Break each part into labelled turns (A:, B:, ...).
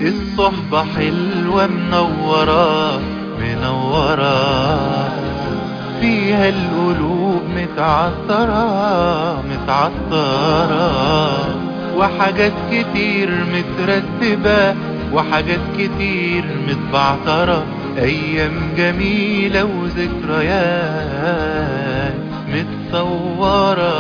A: الصحبة حلوة منورة منورة فيها القلوب متعطرة متعطرة وحاجات كتير مترتبة وحاجات كتير متبعترة أيام جميلة وذكريات متصورة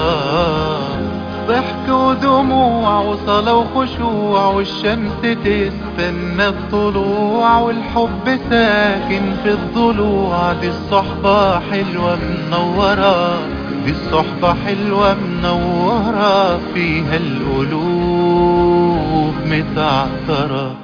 A: ضحك ودموع وصلاة وخشوع والشمس تستنى الطلوع والحب ساكن في الضلوع دي الصحبة حلوة منورة دي الصحبة حلوة منورة فيها القلوب متعطرة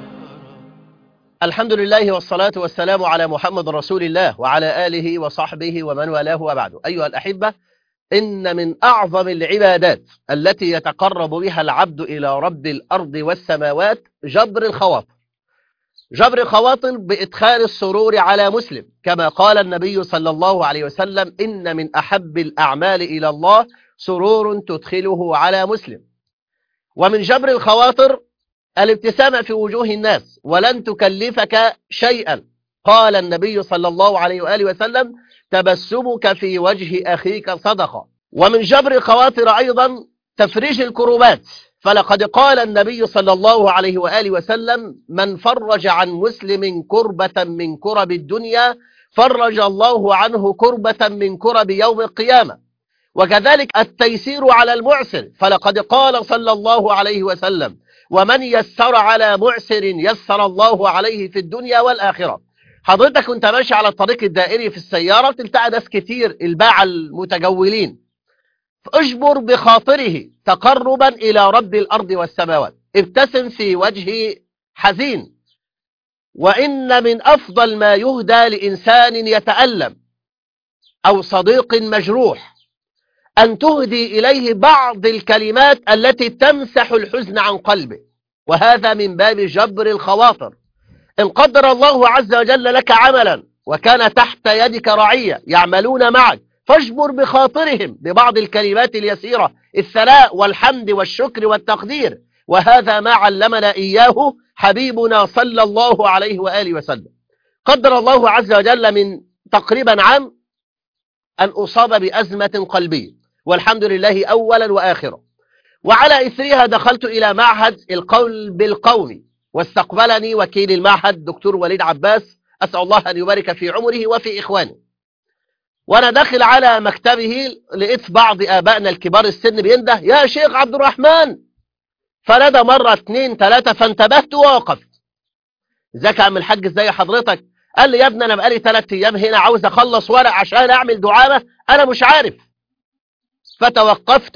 B: الحمد لله والصلاة والسلام على محمد رسول الله وعلى آله وصحبه ومن والاه وبعده أيها الأحبة إن من أعظم العبادات التي يتقرب بها العبد إلى رب الأرض والسماوات جبر الخواطر جبر الخواطر بإدخال السرور على مسلم كما قال النبي صلى الله عليه وسلم إن من أحب الأعمال إلى الله سرور تدخله على مسلم ومن جبر الخواطر الابتسامة في وجوه الناس ولن تكلفك شيئا قال النبي صلى الله عليه وآله وسلم تبسمك في وجه أخيك صدقة ومن جبر الخواطر أيضا تفريج الكروبات فلقد قال النبي صلى الله عليه وآله وسلم من فرج عن مسلم كربة من كرب الدنيا فرج الله عنه كربة من كرب يوم القيامة وكذلك التيسير على المعسر فلقد قال صلى الله عليه وسلم ومن يسر على معسر يسر الله عليه في الدنيا والآخرة حضرتك كنت ماشي على الطريق الدائري في السيارة تلتقى ناس كتير الباعة المتجولين اجبر بخاطره تقربا إلى رب الأرض والسماوات ابتسم في وجه حزين وإن من أفضل ما يهدى لإنسان يتألم أو صديق مجروح أن تهدي إليه بعض الكلمات التي تمسح الحزن عن قلبه وهذا من باب جبر الخواطر إن قدر الله عز وجل لك عملا وكان تحت يدك رعية يعملون معك فاجبر بخاطرهم ببعض الكلمات اليسيرة الثناء والحمد والشكر والتقدير وهذا ما علمنا إياه حبيبنا صلى الله عليه وآله وسلم قدر الله عز وجل من تقريبا عام أن أصاب بأزمة قلبية والحمد لله أولا وآخرا وعلى إثرها دخلت إلى معهد القول بالقوم واستقبلني وكيل المعهد دكتور وليد عباس أسأل الله أن يبارك في عمره وفي إخوانه وأنا داخل على مكتبه لقيت بعض آبائنا الكبار السن بينده يا شيخ عبد الرحمن فندى مرة اتنين تلاتة فانتبهت ووقفت ازيك يا عم الحاج ازاي حضرتك قال لي يا ابني انا بقالي ثلاث ايام هنا عاوز اخلص ورق عشان اعمل دعامه انا مش عارف فتوقفت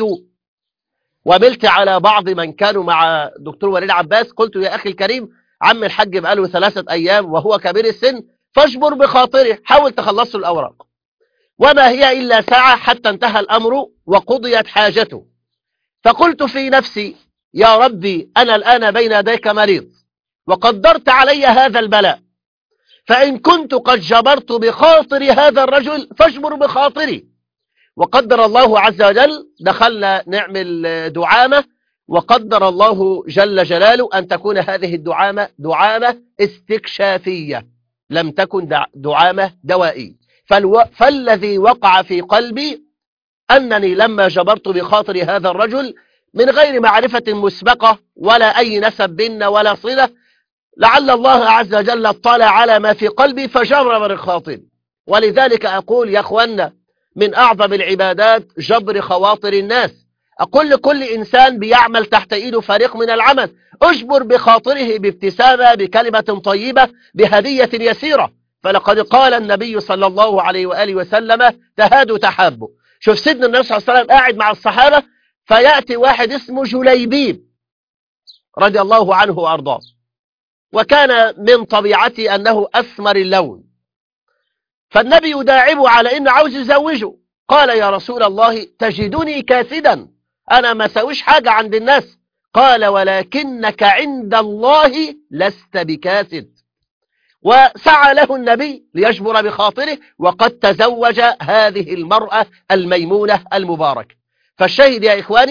B: وملت على بعض من كانوا مع دكتور وليد عباس قلت يا اخي الكريم عم الحاج بقاله ثلاثه ايام وهو كبير السن فاجبر بخاطره حاول تخلص الاوراق وما هي الا ساعه حتى انتهى الامر وقضيت حاجته فقلت في نفسي يا ربي انا الان بين يديك مريض وقدرت علي هذا البلاء فإن كنت قد جبرت بخاطر هذا الرجل فاجبر بخاطري وقدر الله عز وجل دخلنا نعمل دعامة وقدر الله جل جلاله أن تكون هذه الدعامة دعامة استكشافية لم تكن دعامة دوائية فالو... فالذي وقع في قلبي أنني لما جبرت بخاطر هذا الرجل من غير معرفة مسبقة ولا أي نسب بيننا ولا صلة لعل الله عز وجل اطلع على ما في قلبي فجبر من خاطري ولذلك أقول يا أخوانا من أعظم العبادات جبر خواطر الناس أقول لكل إنسان بيعمل تحت إيده فريق من العمل أجبر بخاطره بابتسامة بكلمة طيبة بهدية يسيرة فلقد قال النبي صلى الله عليه وآله وسلم تهادوا تحابوا شوف سيدنا النبي صلى الله عليه وسلم قاعد مع الصحابة فيأتي واحد اسمه جليبيب رضي الله عنه وأرضاه وكان من طبيعته أنه أسمر اللون فالنبي يداعبه على أنه عاوز يزوجه قال يا رسول الله تجدني كاسدا أنا ما سويش حاجة عند الناس قال ولكنك عند الله لست بكاسد وسعى له النبي ليجبر بخاطره وقد تزوج هذه المرأة الميمونة المباركة فالشاهد يا إخواني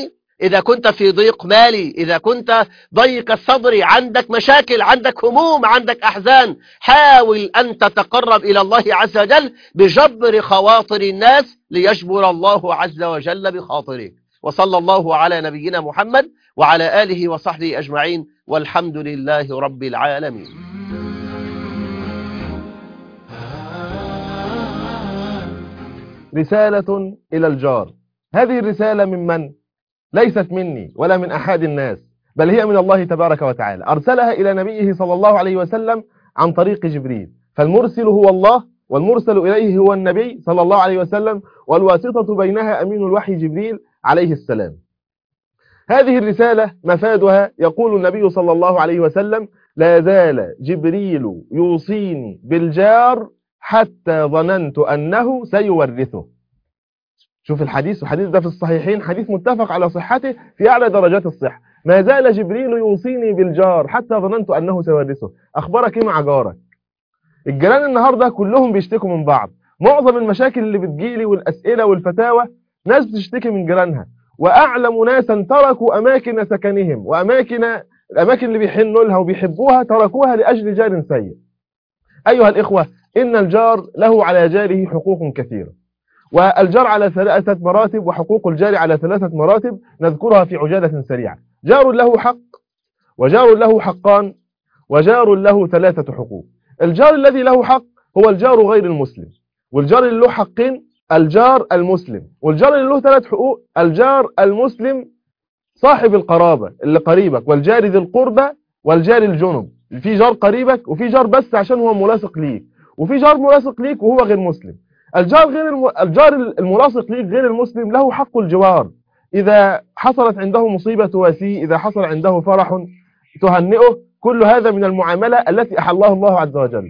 B: إذا كنت في ضيق مالي إذا كنت ضيق الصدر عندك مشاكل عندك هموم عندك أحزان حاول أن تتقرب إلى الله عز وجل بجبر خواطر الناس ليجبر الله عز وجل بخاطرك وصلى الله على نبينا محمد وعلى آله وصحبه أجمعين والحمد لله رب العالمين
C: رسالة إلى الجار هذه الرسالة من من؟ ليست مني ولا من أحد الناس بل هي من الله تبارك وتعالى أرسلها إلى نبيه صلى الله عليه وسلم عن طريق جبريل فالمرسل هو الله والمرسل إليه هو النبي صلى الله عليه وسلم والواسطة بينها أمين الوحي جبريل عليه السلام هذه الرسالة مفادها يقول النبي صلى الله عليه وسلم لا زال جبريل يوصيني بالجار حتى ظننت أنه سيورثه شوف الحديث الحديث ده في الصحيحين حديث متفق على صحته في أعلى درجات الصحة ما زال جبريل يوصيني بالجار حتى ظننت أنه سيورثه أخبارك إيه مع جارك الجيران النهاردة كلهم بيشتكوا من بعض معظم المشاكل اللي بتجيلي والأسئلة والفتاوى ناس بتشتكي من جيرانها وأعلم ناسا تركوا أماكن سكنهم وأماكن الأماكن اللي بيحنوا لها وبيحبوها تركوها لأجل جار سيء أيها الإخوة إن الجار له على جاره حقوق كثيرة والجار على ثلاثة مراتب وحقوق الجار على ثلاثة مراتب نذكرها في عجالة سريعة جار له حق وجار له حقان وجار له ثلاثة حقوق الجار الذي له حق هو الجار غير المسلم والجار اللي له حقين الجار المسلم والجار اللي له ثلاث حقوق الجار المسلم صاحب القرابة اللي قريبك والجار ذي القربة والجار الجنب في جار قريبك وفي جار بس عشان هو ملاصق ليك وفي جار ملاصق ليك وهو غير مسلم الجار غير الم... الجار الملاصق ليك غير المسلم له حق الجوار إذا حصلت عنده مصيبة تواسيه إذا حصل عنده فرح تهنئه كل هذا من المعاملة التي أحلها الله عز وجل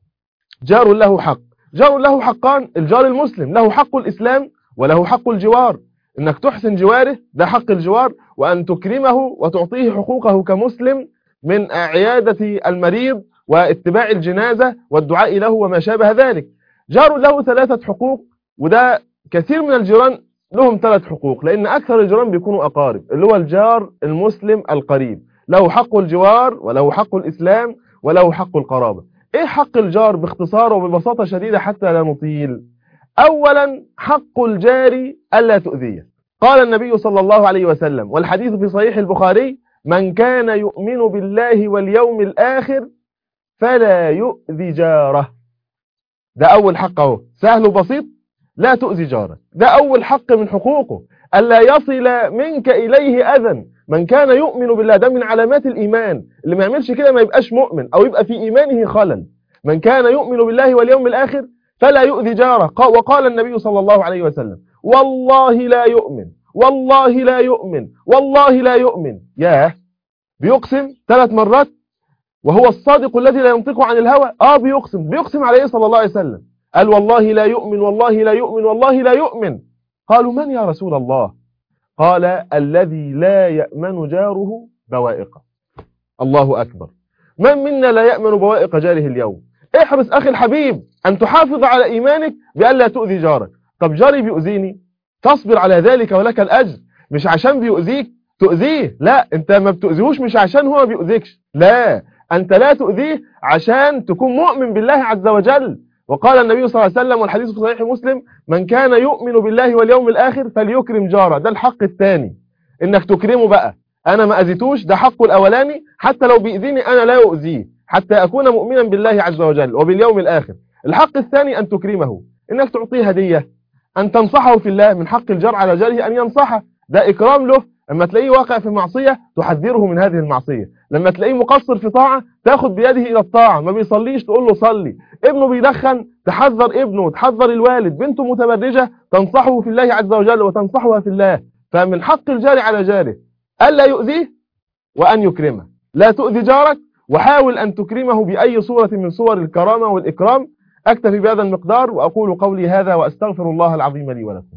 C: جار له حق جار له حقان الجار المسلم له حق الإسلام وله حق الجوار إنك تحسن جواره ده حق الجوار وأن تكرمه وتعطيه حقوقه كمسلم من عيادة المريض واتباع الجنازة والدعاء له وما شابه ذلك جار له ثلاثة حقوق وده كثير من الجيران لهم ثلاث حقوق لأن أكثر الجيران بيكونوا أقارب اللي هو الجار المسلم القريب له حق الجوار وله حق الإسلام وله حق القرابة إيه حق الجار باختصار وببساطة شديدة حتى لا نطيل أولا حق الجار ألا تؤذيه قال النبي صلى الله عليه وسلم والحديث في صحيح البخاري من كان يؤمن بالله واليوم الآخر فلا يؤذي جاره ده أول حق اهو سهل وبسيط لا تؤذي جارك ده أول حق من حقوقه ألا يصل منك إليه أذى من كان يؤمن بالله ده من علامات الإيمان اللي ما يعملش كده ما يبقاش مؤمن أو يبقى في إيمانه خلل من كان يؤمن بالله واليوم الآخر فلا يؤذي جاره وقال النبي صلى الله عليه وسلم والله لا يؤمن والله لا يؤمن والله لا يؤمن ياه بيقسم ثلاث مرات وهو الصادق الذي لا ينطق عن الهوى اه بيقسم بيقسم عليه صلى الله عليه وسلم قال والله لا يؤمن والله لا يؤمن والله لا يؤمن قالوا من يا رسول الله قال الذي لا يأمن جاره بوائقه الله أكبر من منا لا يأمن بوائق جاره اليوم احرص أخي الحبيب أن تحافظ على إيمانك بألا تؤذي جارك طب جاري بيؤذيني تصبر على ذلك ولك الأجر مش عشان بيؤذيك تؤذيه لا انت ما بتؤذيهوش مش عشان هو بيؤذيكش لا أنت لا تؤذيه عشان تكون مؤمن بالله عز وجل وقال النبي صلى الله عليه وسلم والحديث في صحيح مسلم من كان يؤمن بالله واليوم الآخر فليكرم جاره ده الحق الثاني انك تكرمه بقى انا ما اذيتوش ده حقه الاولاني حتى لو بيأذيني انا لا اؤذيه حتى اكون مؤمنا بالله عز وجل وباليوم الاخر الحق الثاني ان تكرمه انك تعطيه هدية ان تنصحه في الله من حق الجار على جاره ان ينصحه ده اكرام له لما تلاقيه واقع في معصية تحذره من هذه المعصية لما تلاقيه مقصر في طاعة تاخد بيده إلى الطاعة ما بيصليش تقول له صلي ابنه بيدخن تحذر ابنه تحذر الوالد بنته متبرجة تنصحه في الله عز وجل وتنصحها في الله فمن حق الجار على جاره ألا يؤذيه وأن يكرمه لا تؤذي جارك وحاول أن تكرمه بأي صورة من صور الكرامة والإكرام أكتفي بهذا المقدار وأقول قولي هذا وأستغفر الله العظيم لي ولكم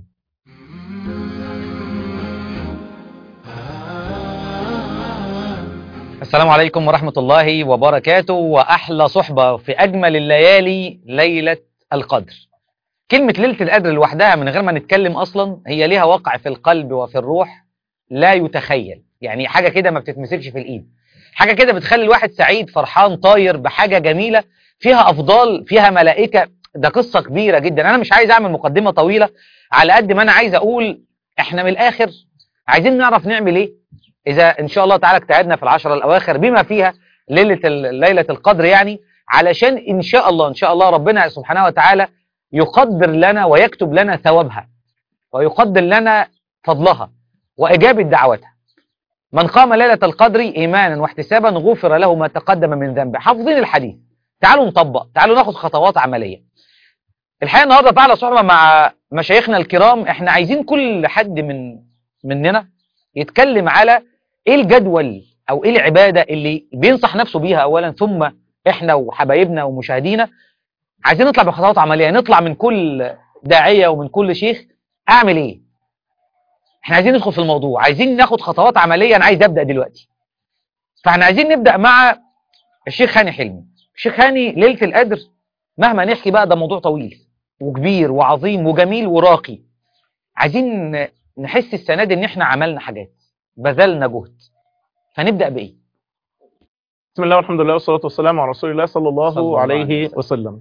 D: السلام عليكم ورحمة الله وبركاته وأحلى صحبة في أجمل الليالي ليلة القدر كلمة ليلة القدر لوحدها من غير ما نتكلم أصلا هي ليها وقع في القلب وفي الروح لا يتخيل يعني حاجة كده ما بتتمسكش في الإيد حاجة كده بتخلي الواحد سعيد فرحان طاير بحاجة جميلة فيها أفضال فيها ملائكة ده قصة كبيرة جدا أنا مش عايز أعمل مقدمة طويلة على قد ما أنا عايز أقول إحنا من الآخر عايزين نعرف نعمل إيه إذا إن شاء الله تعالى اجتهدنا في العشرة الأواخر بما فيها ليلة ال- ليلة القدر يعني علشان إن شاء الله إن شاء الله ربنا سبحانه وتعالى يقدر لنا ويكتب لنا ثوابها ويقدر لنا فضلها وإجابة دعوتها من قام ليلة القدر إيمانا واحتسابا غفر له ما تقدم من ذنبه حافظين الحديث تعالوا نطبق تعالوا ناخد خطوات عملية الحقيقة النهاردة تعالى صحبة مع مشايخنا الكرام احنا عايزين كل حد من مننا يتكلم على ايه الجدول او ايه العبادة اللي بينصح نفسه بيها اولا ثم احنا وحبايبنا ومشاهدينا عايزين نطلع بخطوات عملية نطلع من كل داعية ومن كل شيخ اعمل ايه احنا عايزين ندخل في الموضوع عايزين ناخد خطوات عملية انا عايز ابدأ دلوقتي فاحنا عايزين نبدأ مع الشيخ هاني حلمي الشيخ هاني ليلة القدر مهما نحكي بقى ده موضوع طويل وكبير وعظيم وجميل وراقي عايزين نحس السنة دي ان احنا عملنا حاجات بذلنا جهد فنبدأ بايه
E: بسم الله والحمد لله والصلاة والسلام على رسول الله صلى الله,
D: صلى الله عليه
E: عليه وسلم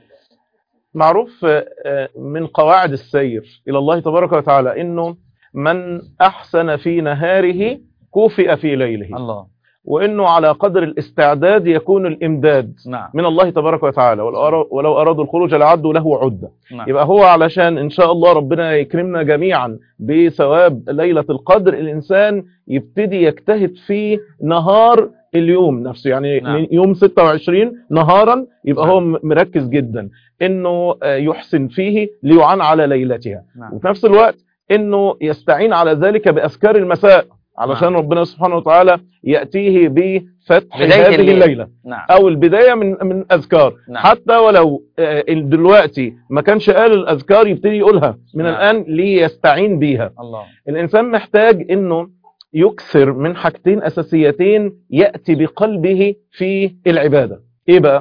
E: معروف آه، من قواعد السير إلى الله تبارك وتعالى إنه من أحسن في نهاره كوفئ في ليله
D: الله
E: وإنه على قدر الاستعداد يكون الإمداد
D: نعم
E: من الله تبارك وتعالى ولو أرا- ولو أرادوا الخروج لعدوا له عدة
D: نعم
E: يبقى هو علشان إن شاء الله ربنا يكرمنا جميعا بثواب ليلة القدر الإنسان يبتدي يجتهد في نهار اليوم نفسه يعني
D: نعم.
E: من يوم 26 نهارا يبقى
D: نعم.
E: هو م- مركز جدا إنه آه، يحسن فيه ليعان على ليلتها
D: نعم
E: وفي نفس الوقت إنه يستعين على ذلك بأذكار المساء علشان
D: نعم.
E: ربنا سبحانه وتعالى يأتيه بفتح
D: بداية
E: هذه
D: الليل.
E: الليلة
D: نعم
E: او البدايه من من اذكار
D: نعم.
E: حتى ولو آه، دلوقتي ما كانش قال الاذكار يبتدي يقولها من
D: نعم.
E: الان ليستعين بيها
D: الله
E: الانسان محتاج انه يكثر من حاجتين اساسيتين ياتي بقلبه في العباده ايه بقى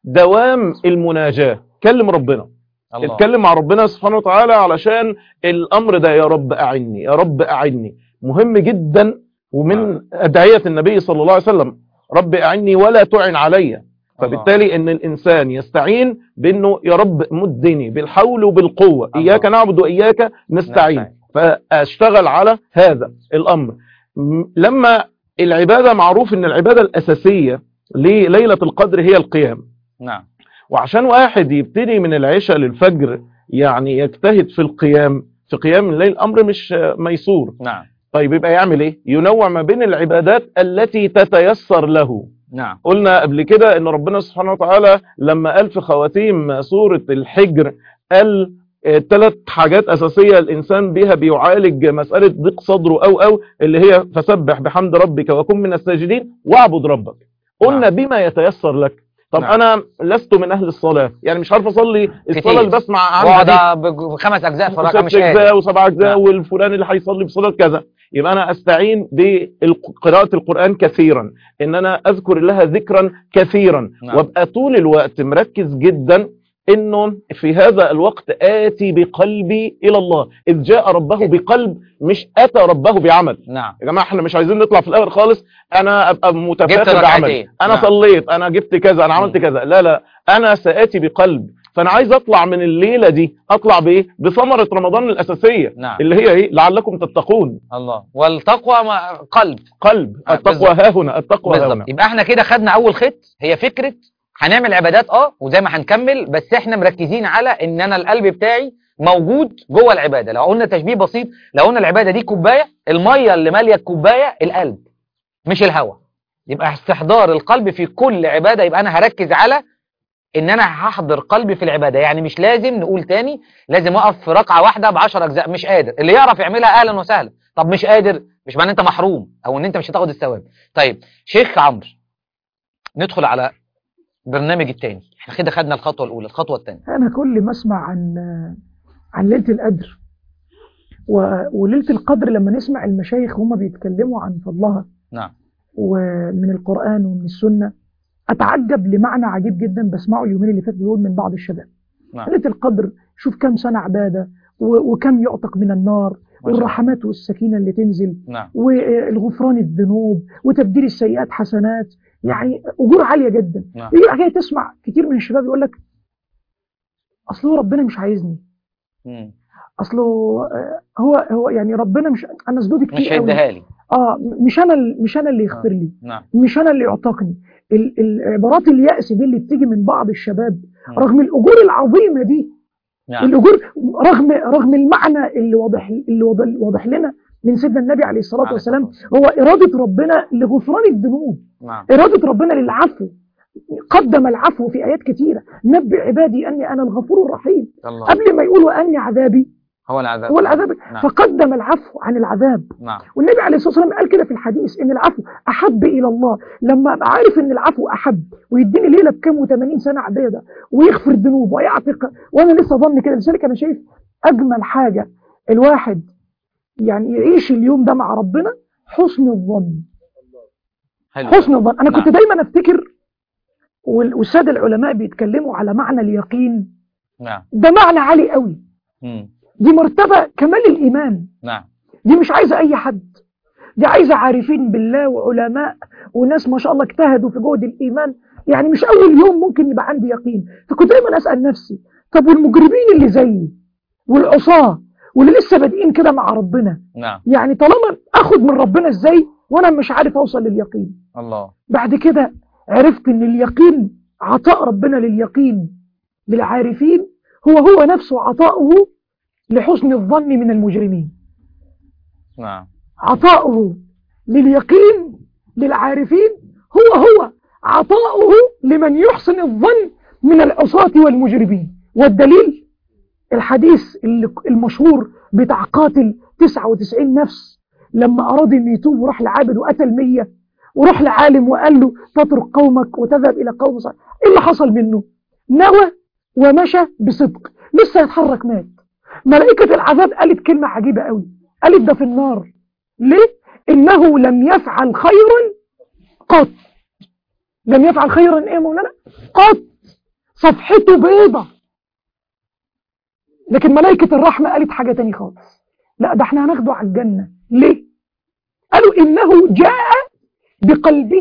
E: دوام المناجاه كلم ربنا
D: الله
E: اتكلم مع ربنا سبحانه وتعالى علشان الامر ده يا رب اعني يا رب اعني مهم جدا ومن ادعيه النبي صلى الله عليه وسلم رب اعني ولا تعن علي فبالتالي ان الانسان يستعين بانه يا رب مدني بالحول وبالقوه
D: الله.
E: اياك نعبد واياك نستعين
D: نستعين.
E: فاشتغل على هذا الامر م- لما العباده معروف ان العباده الاساسيه لليله القدر هي القيام
D: نعم
E: وعشان واحد يبتدي من العشاء للفجر يعني يجتهد في القيام في قيام الليل امر مش ميسور
D: نعم
E: طيب يبقى يعمل ايه ينوع ما بين العبادات التي تتيسر له
D: نعم
E: قلنا قبل كده ان ربنا سبحانه وتعالى لما قال في خواتيم سورة الحجر قال ثلاث حاجات اساسيه الانسان بها بيعالج مساله ضيق صدره او او اللي هي فسبح بحمد ربك وكن من الساجدين واعبد ربك قلنا
D: نعم.
E: بما يتيسر لك طب
D: نعم.
E: انا لست من اهل الصلاه يعني مش عارف اصلي الصلاه
D: كتير.
E: اللي بسمع عنها دي
D: واقعد بخمس اجزاء في الركعه مش
E: وست
D: قادر
E: اجزاء وسبع اجزاء
D: نعم.
E: والفلان اللي هيصلي بصلاه كذا يبقى انا استعين بقراءه القران كثيرا ان انا اذكر الله ذكرا كثيرا
D: نعم.
E: وابقى طول الوقت مركز جدا انه في هذا الوقت اتي بقلبي الى الله اذ جاء ربه بقلب مش اتى ربه بعمل
D: نعم
E: يا جماعه احنا مش عايزين نطلع في الاخر خالص انا ابقى
D: جبت
E: متفاخر
D: ركعتين.
E: بعملي انا
D: نعم.
E: صليت انا جبت كذا انا عملت
D: مم.
E: كذا لا لا انا ساتي بقلب فانا عايز اطلع من الليله دي اطلع بايه بثمره رمضان الاساسيه
D: نعم
E: اللي هي ايه لعلكم تتقون
D: الله والتقوى ما- قلب
E: قلب
D: آه،
E: التقوى ها هنا التقوى ها هنا
D: بالظبط يبقى احنا كده خدنا اول خط هي فكره هنعمل عبادات اه وزي ما هنكمل بس احنا مركزين على ان انا القلب بتاعي موجود جوه العباده لو قلنا تشبيه بسيط لو قلنا العباده دي كوبايه الميه اللي ماليه الكوبايه القلب مش الهواء يبقى استحضار القلب في كل عباده يبقى انا هركز على ان انا هحضر قلبي في العباده يعني مش لازم نقول تاني لازم اقف في ركعه واحده ب 10 اجزاء مش قادر اللي يعرف يعملها اهلا وسهلا طب مش قادر مش معناه انت محروم او ان انت مش هتاخد الثواب طيب شيخ عمرو ندخل على برنامج التاني احنا كده خدنا الخطوه الاولى الخطوه الثانيه
F: انا كل ما اسمع عن عن ليله القدر و- وليله القدر لما نسمع المشايخ وهم بيتكلموا عن فضلها
D: نعم
F: ومن القران ومن السنه اتعجب لمعنى عجيب جدا بسمعه اليومين اللي فاتوا دول من بعض الشباب
D: نعم.
F: ليله القدر شوف كم سنه عباده و- وكم يعتق من النار
D: ما شاء
F: والرحمات والسكينة اللي تنزل
D: نعم
F: والغفران الذنوب وتبديل السيئات حسنات يعني أجور عالية جدا
D: نعم
F: يجي بعد كده تسمع كتير من الشباب يقول لك أصل هو ربنا مش عايزني
D: مم.
F: أصله آه، هو هو يعني ربنا مش أنا سدودي
D: مش
F: كتير قوي
D: هيديها لي
F: اه مش أنا ال- مش أنا اللي يغفر لي
D: نعم
F: مش أنا اللي يعتقني ال- العبارات اليأس دي اللي بتيجي من بعض الشباب
D: مم.
F: رغم الأجور العظيمة دي
D: نعم
F: الأجور رغم رغم المعنى اللي واضح اللي واضح, واضح لنا من سيدنا النبي عليه الصلاة
D: عليه
F: والسلام
D: الصلاة والسلام.
F: هو إرادة ربنا لغفران الذنوب
D: نعم
F: إرادة ربنا للعفو قدم العفو في آيات كثيرة نبئ عبادي أني أنا الغفور الرحيم
D: الله
F: قبل ما يقول وأني عذابي
D: هو العذاب
F: هو العذاب
D: نعم
F: فقدم العفو عن العذاب
D: نعم
F: والنبي عليه الصلاة والسلام قال كده في الحديث إن العفو أحب إلى الله لما أبقى عارف إن العفو أحب ويديني ليلة بكام و80 سنة عبادة ويغفر الذنوب ويعتق وأنا لسه ظن كده لذلك أنا شايف أجمل حاجة الواحد يعني يعيش اليوم ده مع ربنا حسن الظن
D: حلو
F: حسن الظن أنا كنت
D: نعم.
F: دايما أفتكر وال- والسادة العلماء بيتكلموا على معنى اليقين
D: نعم
F: ده معنى عالي قوي
D: مم.
F: دي مرتبة كمال الإيمان
D: نعم
F: دي مش عايزة أي حد دي عايزة عارفين بالله وعلماء وناس ما شاء الله اجتهدوا في جهد الإيمان يعني مش أول يوم ممكن يبقى عندي يقين فكنت دايما أسأل نفسي طب والمجرمين اللي زيي والعصاة واللي لسه بادئين كده مع ربنا
D: نعم
F: يعني طالما أخد من ربنا إزاي وأنا مش عارف أوصل لليقين
D: الله
F: بعد كده عرفت إن اليقين عطاء ربنا لليقين للعارفين هو هو نفسه عطاؤه لحسن الظن من المجرمين
D: نعم
F: عطاؤه لليقين للعارفين هو هو عطاؤه لمن يحسن الظن من العصاة والمجرمين والدليل الحديث اللي- المشهور بتاع قاتل 99 نفس لما أراد أن يتوب وراح لعابد وقتل 100 وراح لعالم وقال له تترك قومك وتذهب إلى قوم صالح إيه اللي حصل منه نوى ومشى بصدق لسه يتحرك مات ملائكة العذاب قالت كلمة عجيبة قوي قالت ده في النار ليه؟ إنه لم يفعل خيرا قط لم يفعل خيرا إيه يا مولانا؟ قط صفحته بيضة لكن ملائكة الرحمة قالت حاجة تاني خالص لا ده احنا هناخده على الجنة ليه؟ قالوا إنه جاء بقلبه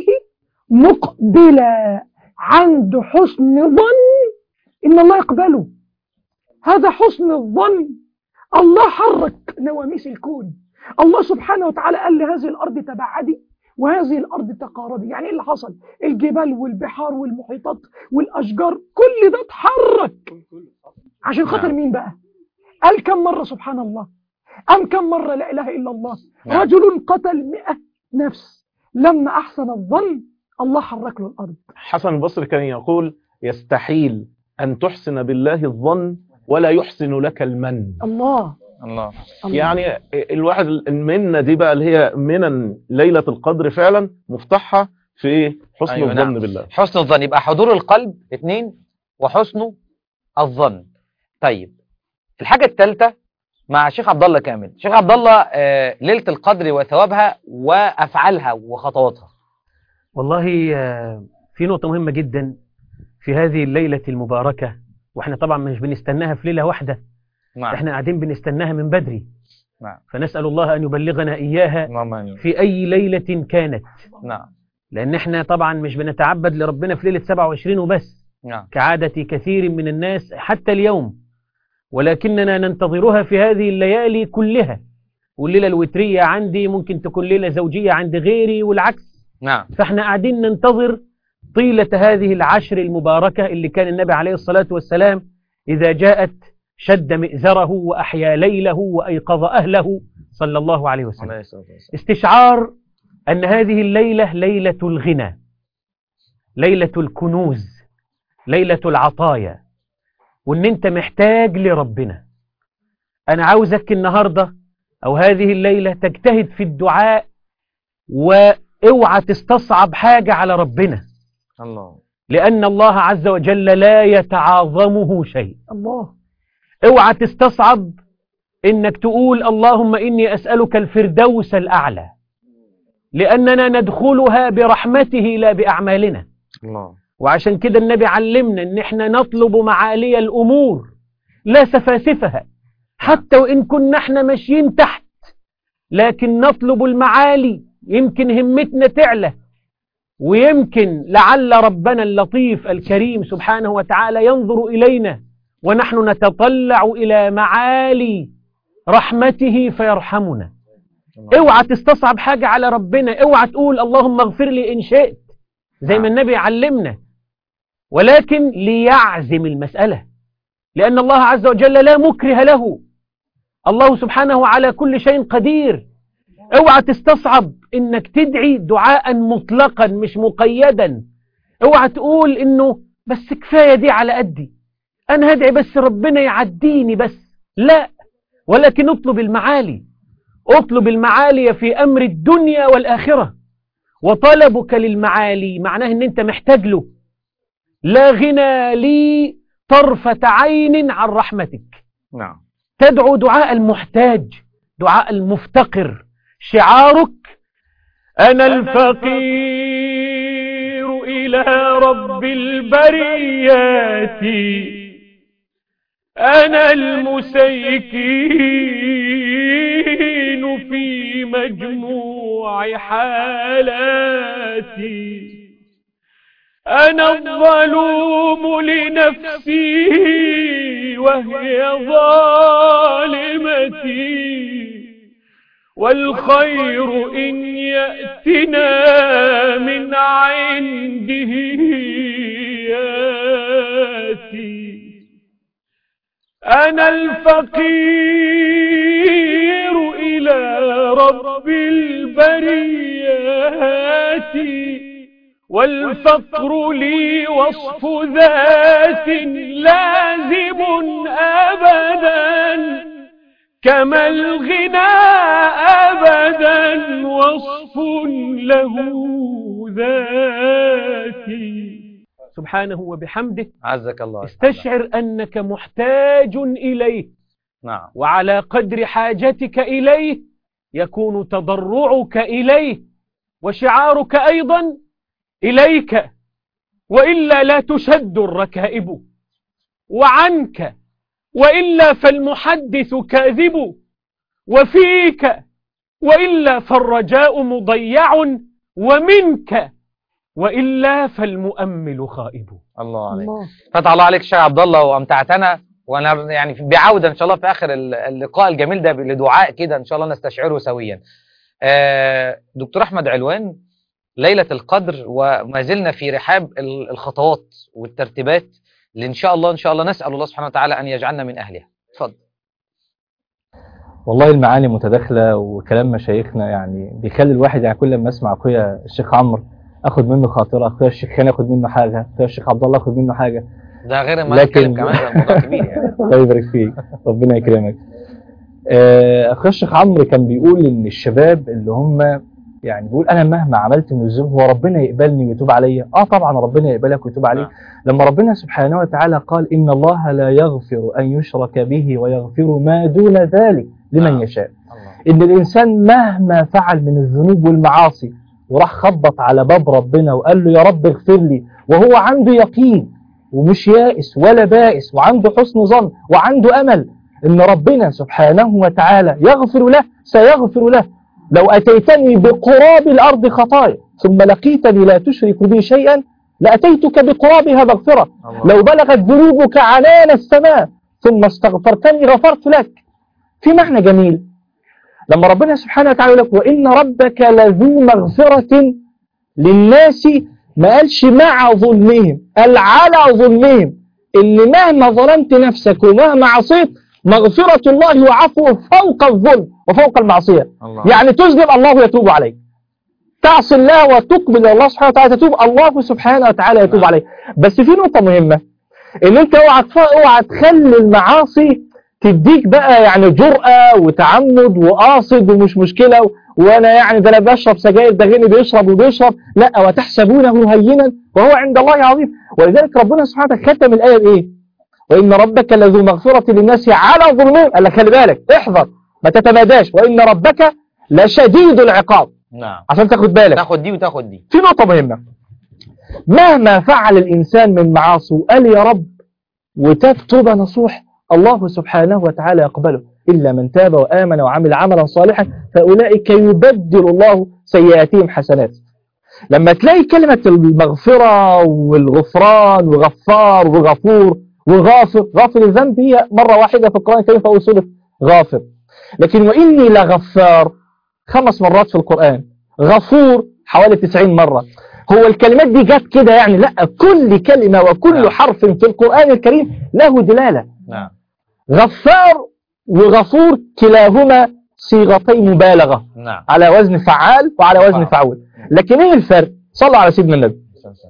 F: مقبلا عنده حسن ظن إن الله يقبله هذا حسن الظن الله حرك نواميس الكون الله سبحانه وتعالى قال لهذه الأرض تبعدي وهذه الأرض تقاربي يعني إيه اللي حصل الجبال والبحار والمحيطات والأشجار كل ده اتحرك عشان خاطر
D: نعم.
F: مين بقى قال كم مرة سبحان الله أم كم مرة لا إله إلا الله
D: نعم.
F: رجل قتل مئة نفس لما أحسن الظن الله حرك له الأرض
E: حسن البصري كان يقول يستحيل أن تحسن بالله الظن ولا يحسن لك المن
F: الله
D: الله
F: الله.
E: يعني الواحد المنة دي بقى اللي هي منن ليلة القدر فعلا مفتاحها في ايه حسن
D: أيوة
E: الظن
D: نعم.
E: بالله
D: حسن الظن يبقى حضور القلب اثنين وحسن الظن طيب الحاجة الثالثة مع شيخ عبد الله كامل شيخ عبد الله آه، ليلة القدر وثوابها وأفعالها وخطواتها
G: والله آه، في نقطة مهمة جدا في هذه الليلة المباركة واحنا طبعا مش بنستناها في ليلة واحدة
D: نعم
G: احنا قاعدين بنستناها من بدري
D: نعم
G: فنسأل الله أن يبلغنا إياها
D: اللهم آمين.
G: في أي ليلة كانت
D: نعم
G: لأن احنا طبعا مش بنتعبد لربنا في ليلة 27 وبس
D: نعم
G: كعادة كثير من الناس حتى اليوم ولكننا ننتظرها في هذه الليالي كلها والليلة الوترية عندي ممكن تكون ليلة زوجية عند غيري والعكس
D: نعم
G: فاحنا قاعدين ننتظر طيلة هذه العشر المباركة اللي كان النبي عليه الصلاة والسلام إذا جاءت شد مئزره وأحيا ليله وأيقظ أهله صلى الله عليه وسلم
D: عليه الصلاة والسلام.
G: استشعار أن هذه الليلة ليلة الغنى ليلة الكنوز ليلة العطايا وأن أنت محتاج لربنا أنا عاوزك النهاردة أو هذه الليلة تجتهد في الدعاء واوعى تستصعب حاجة على ربنا
D: الله
G: لأن الله عز وجل لا يتعاظمه شيء
F: الله
G: اوعى تستصعب انك تقول اللهم اني اسألك الفردوس الاعلى لاننا ندخلها برحمته لا باعمالنا
D: الله
G: وعشان كده النبي علمنا ان احنا نطلب معالي الامور لا سفاسفها حتى وان كنا احنا ماشيين تحت لكن نطلب المعالي يمكن همتنا تعلى ويمكن لعل ربنا اللطيف الكريم سبحانه وتعالى ينظر إلينا ونحن نتطلع إلى معالي رحمته فيرحمنا اوعى تستصعب حاجة على ربنا اوعى تقول اللهم اغفر لي إن شئت زي ما النبي علمنا ولكن ليعزم المسألة لأن الله عز وجل لا مكره له الله سبحانه على كل شيء قدير اوعى تستصعب انك تدعي دعاء مطلقا مش مقيدا اوعى تقول انه بس كفاية دي على قدي انا هدعي بس ربنا يعديني بس لا ولكن اطلب المعالي اطلب المعالي في امر الدنيا والاخرة وطلبك للمعالي معناه ان انت محتاج له لا غنى لي طرفة عين عن رحمتك
D: نعم
G: تدعو دعاء المحتاج دعاء المفتقر شعارك أنا الفقير إلى رب البريات أنا المسيكين في مجموع حالاتي أنا الظلوم لنفسي وهي ظالمتي والخير إن يأتنا من عنده ياتي أنا الفقير إلى رب البريات والفقر لي وصف ذات لازم أبدا كما الغنى أبدا وصف له ذاتي سبحانه وبحمده
D: عزك الله
G: استشعر أنك محتاج إليه
D: نعم
G: وعلى قدر حاجتك إليه يكون تضرعك إليه وشعارك أيضا إليك وإلا لا تشد الركائب وعنك وإلا فالمحدث كاذب وفيك وإلا فالرجاء مضيع ومنك وإلا فالمؤمل خائب
D: الله عليك فتح الله عليك الشيخ عبد الله وامتعتنا وانا يعني بعوده ان شاء الله في اخر اللقاء الجميل ده لدعاء كده ان شاء الله نستشعره سويا آه، دكتور احمد علوان ليله القدر وما زلنا في رحاب الخطوات والترتيبات اللي ان شاء الله ان شاء الله نسال الله سبحانه وتعالى ان يجعلنا من اهلها اتفضل
H: والله المعاني متداخله وكلام مشايخنا يعني بيخلي الواحد يعني كل ما اسمع اخويا الشيخ عمرو اخد منه خاطره اخويا الشيخ خان اخد منه حاجه اخويا الشيخ عبد الله اخد منه حاجه
D: ده غير ما
H: لكن-
D: نتكلم كمان ده الموضوع كبير يعني
H: الله يبارك فيك ربنا يكرمك آه، اخويا الشيخ عمرو كان بيقول ان الشباب اللي هم يعني بيقول انا مهما عملت من الذنوب هو ربنا يقبلني ويتوب عليا اه طبعا ربنا يقبلك ويتوب عليك
D: نعم.
H: لما ربنا سبحانه وتعالى قال ان الله لا يغفر ان يشرك به ويغفر ما دون ذلك لمن
D: نعم.
H: يشاء
D: الله
H: ان الانسان مهما فعل من الذنوب والمعاصي وراح خبط على باب ربنا وقال له يا رب اغفر لي وهو عنده يقين ومش يائس ولا بائس وعنده حسن ظن وعنده امل ان ربنا سبحانه وتعالى يغفر له سيغفر له لو اتيتني بقراب الارض خطايا ثم لقيتني لا تشرك بي شيئا لاتيتك بقرابها مغفره
D: الله.
H: لو بلغت ذنوبك عنان السماء ثم استغفرتني غفرت لك في معنى جميل لما ربنا سبحانه وتعالى يقول لك وإن ربك لذو مغفرة للناس ما قالش مع ظلمهم قال على ظلمهم اللي مهما ظلمت نفسك ومهما عصيت مغفرة الله وعفوه فوق الظلم وفوق المعصية
D: الله
H: يعني تذنب الله يتوب عليك تعصي الله وتقبل إلى الله سبحانه وتعالى تتوب الله سبحانه وتعالى يتوب
D: نعم.
H: عليك بس في نقطة مهمة ان انت اوعى تف- اوعى تخلي المعاصي تديك بقى يعني جرأة وتعمد وقاصد ومش مشكلة و- وانا يعني ده انا بشرب سجاير ده غيري بيشرب وبيشرب لا وتحسبونه هينا وهو عند الله عظيم ولذلك ربنا سبحانه وتعالى ختم الآية بإيه؟ وإن ربك لذو مغفرة للناس على ظلمهم قال لك خلي بالك احذر ما تتماداش وإن ربك لشديد العقاب
D: نعم
H: عشان تاخد بالك
D: تاخد دي وتاخد دي
H: في نقطة مهمة مهما فعل الإنسان من معاصي وقال يا رب وتاب توبة نصوح الله سبحانه وتعالى يقبله إلا من تاب وآمن وعمل عملا صالحا فأولئك يبدل الله سيئاتهم حسنات لما تلاقي كلمة المغفرة والغفران وغفار وغفور وغافر غافر الذنب هي مرة واحدة في القرآن الكريم فأول سورة غافر لكن وإني لغفار خمس مرات في القرآن غفور حوالي 90 مرة هو الكلمات دي جت كده يعني لا كل كلمة وكل
D: نعم.
H: حرف في القرآن الكريم له دلالة
D: نعم
H: غفار وغفور كلاهما صيغتي مبالغة
D: نعم
H: على وزن فعال وعلى وزن
D: آه.
H: فعول لكن ايه الفرق صلوا على سيدنا النبي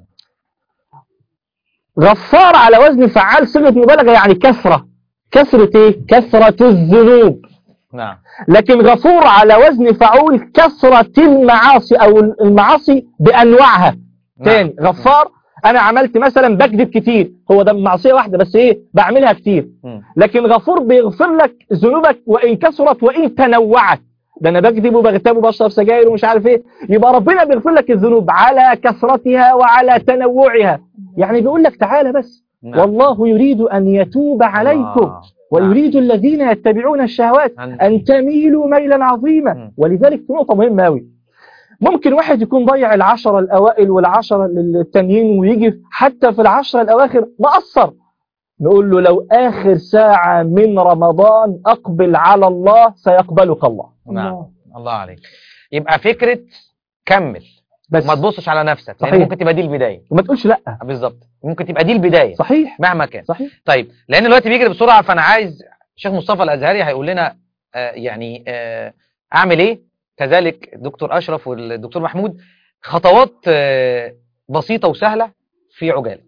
H: غفار على وزن فعال صيغة مبالغة يعني كثرة كثرة ايه كثرة الذنوب
D: نعم
H: لكن غفور على وزن فعول كثرة المعاصي او المعاصي بانواعها تاني غفار انا عملت مثلا بكذب كتير هو ده معصية واحدة بس ايه بعملها كتير
D: مم.
H: لكن غفور بيغفر لك ذنوبك وإن كثرت وإن تنوعت ده أنا بكذب وبغتاب وبشرب سجاير ومش عارف إيه يبقى ربنا بيغفر لك الذنوب على كثرتها وعلى تنوعها يعني بيقول لك تعالى بس
D: نعم.
H: والله يريد أن يتوب عليكم
D: آه.
H: ويريد الذين يتبعون الشهوات
D: أن-
H: أن تميلوا ميلا عظيما
D: مم.
H: ولذلك في نقطة مهمة أوي ممكن واحد يكون ضيع العشرة الأوائل والعشرة التانيين ويجي حتى في العشرة الأواخر مقصر نقول له لو آخر ساعة من رمضان أقبل على الله سيقبلك الله
D: نعم الله عليك يبقى فكرة كمل
H: بس
D: ما تبصش على نفسك لان
H: صحيح.
D: ممكن تبقى دي البداية
H: وما تقولش لا
D: بالظبط ممكن تبقى دي البداية
H: صحيح
D: مهما كان
H: صحيح
D: طيب لان الوقت بيجري بسرعة فانا عايز شيخ مصطفى الازهري هيقول لنا آه يعني آه اعمل ايه كذلك الدكتور اشرف والدكتور محمود خطوات آه بسيطة وسهلة في عجالة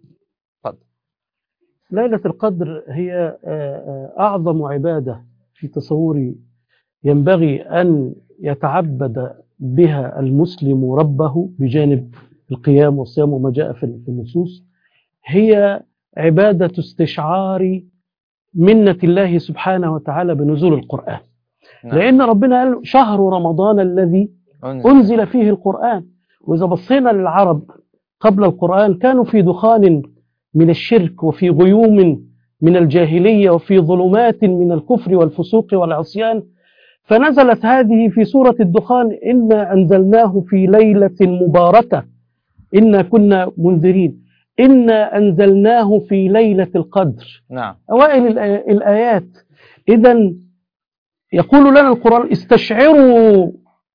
G: ليلة القدر هي آه، آه، أعظم عبادة في تصوري ينبغي أن يتعبد بها المسلم ربه بجانب القيام والصيام وما جاء في في النصوص هي عبادة استشعار منة الله سبحانه وتعالى بنزول القرآن
D: نعم.
G: لأن ربنا قال شهر رمضان الذي
D: أنزل.
G: أنزل فيه القرآن وإذا بصينا للعرب قبل القرآن كانوا في دخان من الشرك وفي غيوم من الجاهلية وفي ظلمات من الكفر والفسوق والعصيان فنزلت هذه في سورة الدخان إنا أنزلناه في ليلة مباركة إنا كنا منذرين إنا أنزلناه في ليلة القدر
D: نعم
G: أوائل الآ- الآيات إذا يقول لنا القرآن استشعروا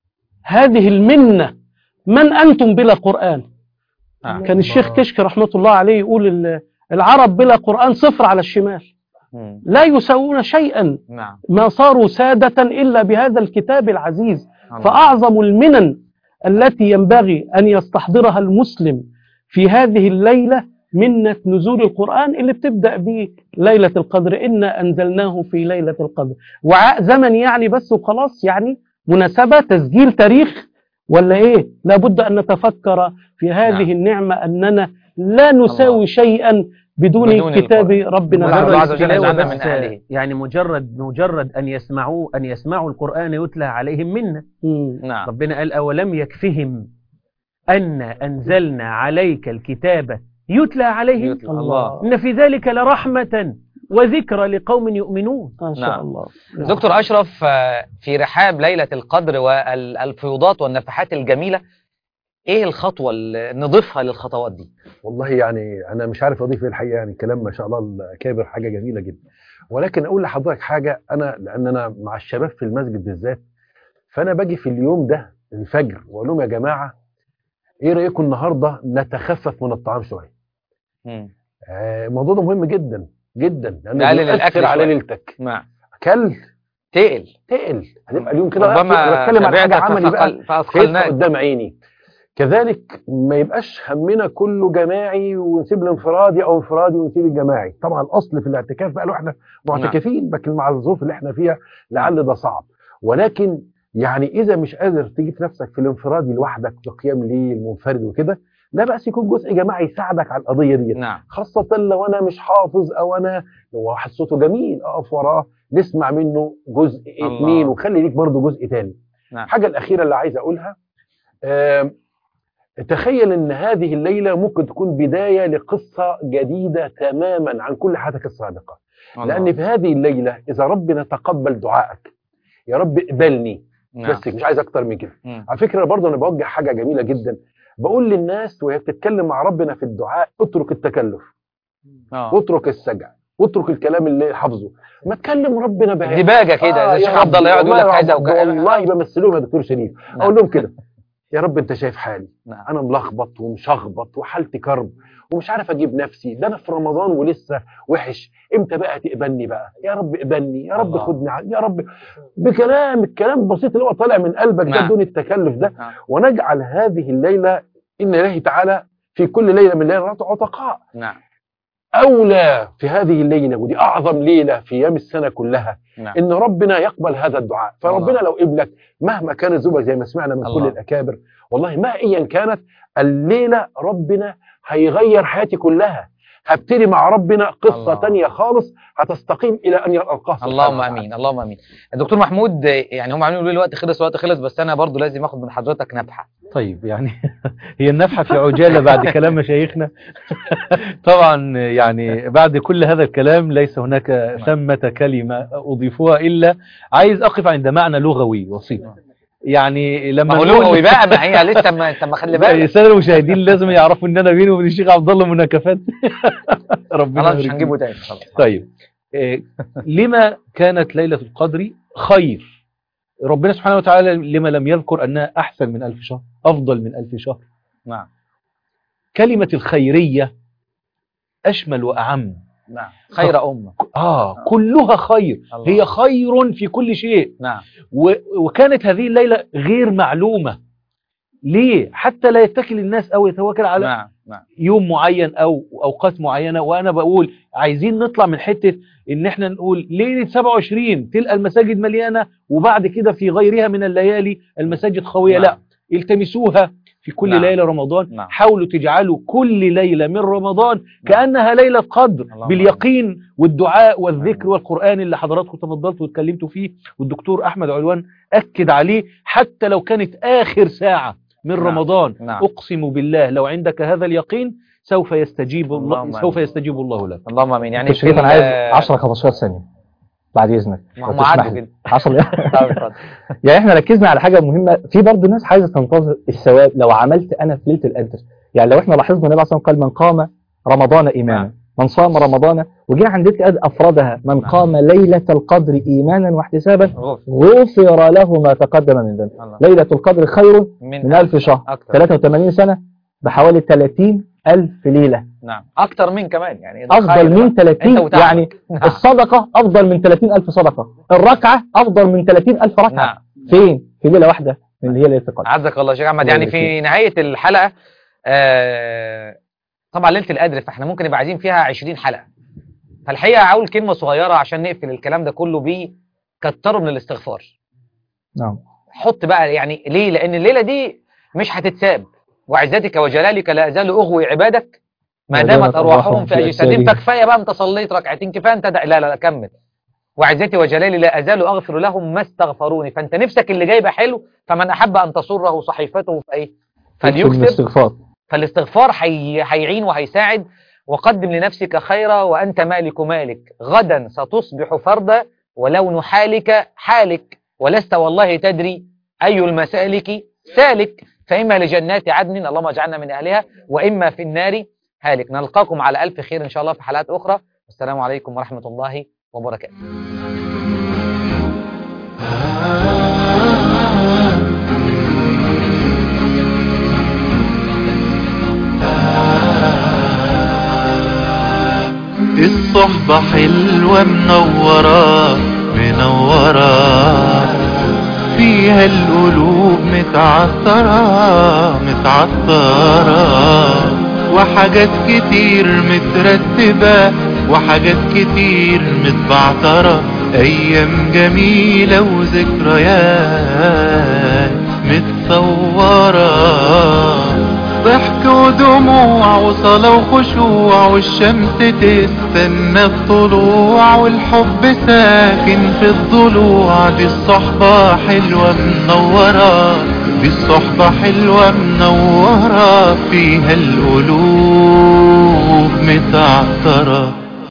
G: هذه المنة من أنتم بلا قرآن
D: نعم.
G: كان الشيخ كشك رحمة الله عليه يقول ال- العرب بلا قرآن صفر على الشمال
D: مم.
G: لا يساوون شيئا
D: نعم
G: ما صاروا سادة إلا بهذا الكتاب العزيز
D: الله.
G: فأعظم المنن التي ينبغي أن يستحضرها المسلم في هذه الليلة منة نزول القرآن اللي بتبدأ بليلة القدر إنا أنزلناه في ليلة القدر وعاء زمن يعني بس وخلاص يعني مناسبة تسجيل تاريخ ولا إيه لابد أن نتفكر في هذه
D: نعم.
G: النعمة أننا لا نساوي
D: الله.
G: شيئا بدون,
D: بدون
G: كتاب
D: القرآن.
G: ربنا
D: مجرد
G: العزيز.
D: عز وجل
B: التلاوة
D: يجعلنا
B: بس،
D: من أهله.
B: يعني مجرد مجرد أن يسمعوا أن يسمعوا القرآن يتلى عليهم منا
G: مم.
D: نعم
B: ربنا قال أولم يكفهم أن أنزلنا عليك الكتاب يتلى عليهم
D: يتلى. الله.
B: إن في ذلك لرحمة وذكرى لقوم يؤمنون
G: ما شاء
D: نعم.
G: الله
D: دكتور أشرف آه، في رحاب ليلة القدر والفيوضات والنفحات الجميلة إيه الخطوة اللي نضيفها للخطوات دي
I: والله يعني انا مش عارف اضيف ايه الحقيقه يعني الكلام ما شاء الله الكابر حاجه جميله جدا ولكن اقول لحضرتك حاجه انا لان انا مع الشباب في المسجد بالذات فانا باجي في اليوم ده الفجر واقول لهم يا جماعه ايه رايكم النهارده نتخفف من الطعام شويه
D: مم.
I: آه، الموضوع ده مهم جدا جدا لانه
D: نقلل
I: بيؤثر
D: الأكل
I: على
D: شوية.
I: ليلتك
D: نعم
I: كل
D: تقل
I: تقل هتبقى اليوم كده
D: ربما
I: أنا بتكلم على حاجه
D: شبعت
I: عملي بقى
D: فأثقل-
I: شايفها
D: فأثقلناك
I: قدام عيني كذلك ما يبقاش همنا كله جماعي ونسيب الانفرادي او انفرادي ونسيب الجماعي طبعا الاصل في الاعتكاف بقى لو احنا معتكفين لكن مع الظروف اللي احنا فيها لعل ده صعب ولكن يعني اذا مش قادر تجيب نفسك في الانفرادي لوحدك في قيام ليل منفرد وكده لا بأس يكون جزء جماعي يساعدك على القضيه دي
D: نعم
I: خاصة لو أنا مش حافظ أو أنا لو واحد صوته جميل أقف وراه نسمع منه جزء
D: الله.
I: اتنين وخلي ليك برضه جزء تاني
D: نعم.
I: الحاجة الأخيرة اللي عايز أقولها آم، تخيل إن هذه الليلة ممكن تكون بداية لقصة جديدة تماما عن كل حياتك السابقة لان في هذه الليله اذا ربنا تقبل دعائك يا رب اقبلني
D: نعم.
I: بس مش عايز اكتر من كده
D: مم.
I: على فكره برضه انا بوجه حاجه جميله جدا بقول للناس وهي بتتكلم مع ربنا في الدعاء اترك التكلف
D: آه.
I: اترك السجع واترك الكلام اللي حافظه ما تكلم ربنا بقى
D: دباجة كده زي الشيخ عبد الله يقعد يقول لك كذا وكذا
I: والله بمثلهم يا دكتور شريف
D: نعم.
I: اقول لهم كده يا رب انت شايف حالي
D: نعم.
I: انا ملخبط ومشخبط وحالتي كرب ومش عارف اجيب نفسي ده انا في رمضان ولسه وحش امتى بقى تقبلني بقى يا رب اقبلني يا رب
D: الله.
I: خدني ع- يا رب بكلام الكلام البسيط اللي هو طالع من قلبك ده
D: نعم.
I: بدون التكلف ده
D: نعم.
I: ونجعل هذه الليله ان الله تعالى في كل ليله من ليلات عتقاء
D: نعم
I: اولى في هذه الليله ودي اعظم ليله في ايام السنه كلها
D: نعم
I: ان ربنا يقبل هذا الدعاء فربنا
D: الله.
I: لو قبلك مهما كانت ذنوبك زي ما سمعنا من كل
D: الله.
I: الاكابر والله ما ايا كانت الليله ربنا هيغير حياتي كلها هبتدي مع ربنا قصه
D: الله.
I: تانية خالص هتستقيم الى ان القاه سبحانه
D: اللهم
I: وتعالى.
D: امين اللهم امين الدكتور محمود يعني هم عاملين يقولوا لي الوقت خلص الوقت خلص بس انا برضو لازم اخد من حضرتك نبحه
G: طيب يعني هي النفحة في عجالة بعد كلام مشايخنا طبعا يعني بعد كل هذا الكلام ليس هناك ثمة كلمة أضيفها إلا عايز أقف عند معنى لغوي بسيط يعني لما
D: ما هو
G: نقول-
D: لغوي بقى ما هي لسه ما انت ما خلي بالك
G: السادة المشاهدين لازم يعرفوا ان انا بيني وبين الشيخ عبد الله مناكفات ربنا
D: خلاص مش
G: يبارك
D: هنجيبه
G: فيك.
D: تاني خلاص
G: طيب إيه، لما كانت ليلة القدر خير ربنا سبحانه وتعالى لما لم يذكر أنها أحسن من ألف شهر أفضل من ألف شهر
D: نعم
G: كلمة الخيرية أشمل وأعم
D: نعم خير امه
G: آه كلها خير
D: الله.
G: هي خير في كل شيء
D: نعم
G: و- وكانت هذه الليلة غير معلومة ليه حتى لا يتكل الناس أو يتوكل على
D: نعم نعم
G: يوم معين او اوقات معينه وانا بقول عايزين نطلع من حته ان احنا نقول ليله 27 تلقى المساجد مليانه وبعد كده في غيرها من الليالي المساجد خاويه
D: نعم.
G: لا التمسوها في كل
D: نعم.
G: ليله رمضان
D: نعم.
G: حاولوا تجعلوا كل ليله من رمضان كانها ليله قدر
D: اللهم
G: باليقين والدعاء والذكر والقران اللي حضراتكم تفضلتوا واتكلمتوا فيه والدكتور احمد علوان اكد عليه حتى لو كانت اخر ساعه من
D: نعم.
G: رمضان
D: نعم.
G: أقسم بالله لو عندك هذا اليقين سوف يستجيب الله
D: اللهم
G: سوف
D: آمين.
G: يستجيب الله لك
D: اللهم امين يعني
H: دكتور شريف
D: في
H: انا عايز
D: ال-
H: 10 15 ثانيه بعد اذنك
D: ما
H: لو
D: هم
H: تسمح
D: عدوا
H: لي.
D: كده
H: 10
D: طب اتفضل.
H: يعني احنا ركزنا على حاجه مهمه في برضه ناس عايزه تنتظر الثواب لو عملت انا في ليله القدر يعني لو احنا لاحظنا النبي عليه الصلاه والسلام قال من قام رمضان ايمانا
D: نعم.
H: من صام رمضان وجينا عند ليله القدر افردها من
D: نعم.
H: قام ليله القدر ايمانا واحتسابا
D: غفر.
H: غفر له ما تقدم من ذنبه
D: الله.
H: ليله القدر خير
D: من
H: من ألف شهر
D: أكتر
H: 83 سنه بحوالي 30 ألف ليلة
D: نعم أكتر من كمان يعني ده
H: أفضل
D: خير
H: من
D: بقى.
H: 30
D: أنت وتعبك.
H: يعني
D: نعم.
H: الصدقة أفضل من 30 ألف صدقة الركعة أفضل من 30 ألف ركعة
D: نعم
H: فين؟ في ليلة واحدة من اللي هي ليلة القدر
D: عزك الله يا شيخ احمد
H: الله
D: يعني
H: يبارك
D: في نهايه الحلقه آه طبعا ليله القدر فاحنا ممكن نبقى عايزين فيها 20 حلقه فالحقيقه هقول كلمه صغيره عشان نقفل الكلام ده كله بيه كتروا من الاستغفار
H: نعم
D: حط بقى يعني ليه لان الليله دي مش هتتساب وعزتك وجلالك لا ازال اغوي عبادك ما دامت ارواحهم في اجسادهم فكفايه بقى انت صليت ركعتين كفايه انت دع... لا لا لا كمل وعزتي وجلالي لا ازال اغفر لهم ما استغفروني فانت نفسك اللي جايبه حلو فمن احب ان تسره صحيفته فايه فليكتب
H: الاستغفار
D: فالاستغفار حي... هيعين وهيساعد وقدم لنفسك خيرا وأنت مالك مالك غدا ستصبح فردا ولون حالك حالك ولست والله تدري أي المسالك سالك فإما لجنات عدن اللهم اجعلنا من أهلها وإما في النار هالك نلقاكم على ألف خير إن شاء الله في حلقات أخرى والسلام عليكم ورحمة الله وبركاته
A: الصحبة حلوة منورة منورة فيها القلوب متعطرة متعطرة وحاجات كتير مترتبة وحاجات كتير متبعترة أيام جميلة وذكريات متصورة ضحك ودموع وصلاة وخشوع والشمس تستنى الطلوع والحب ساكن في الضلوع دي الصحبة حلوة منورة دي الصحبة حلوة منورة فيها القلوب متعطرة